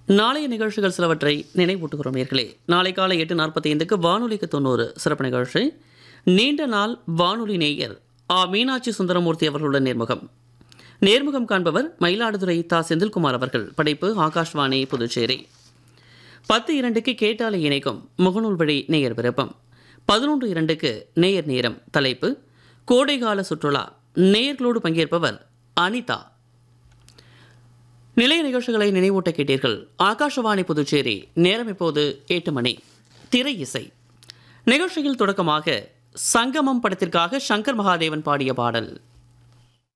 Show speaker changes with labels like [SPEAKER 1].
[SPEAKER 1] நாளைய நிகழ்ச்சிகள் சிலவற்றை நினைவூட்டுகிறோம் நேர்களே நாளை காலை எட்டு நாற்பத்தி ஐந்துக்கு வானொலிக்கு தொண்ணூறு சிறப்பு நிகழ்ச்சி நீண்ட நாள் வானொலி நேயர் ஆ மீனாட்சி சுந்தரமூர்த்தி அவர்களுடன் நேர்முகம் நேர்முகம் காண்பவர் மயிலாடுதுறை தா செந்தில்குமார் அவர்கள் படைப்பு ஆகாஷ்வாணி புதுச்சேரி பத்து இரண்டுக்கு கேட்டாலை இணைக்கும் முகநூல் வழி நேயர் விருப்பம் பதினொன்று இரண்டுக்கு நேயர் நேரம் தலைப்பு கோடைகால சுற்றுலா நேயர்களோடு பங்கேற்பவர் அனிதா நிலைய நிகழ்ச்சிகளை நினைவூட்ட கேட்டீர்கள் ஆகாஷவாணி புதுச்சேரி நேரம் இப்போது எட்டு மணி திரை இசை நிகழ்ச்சியில் தொடக்கமாக சங்கமம் படத்திற்காக சங்கர் மகாதேவன் பாடிய பாடல்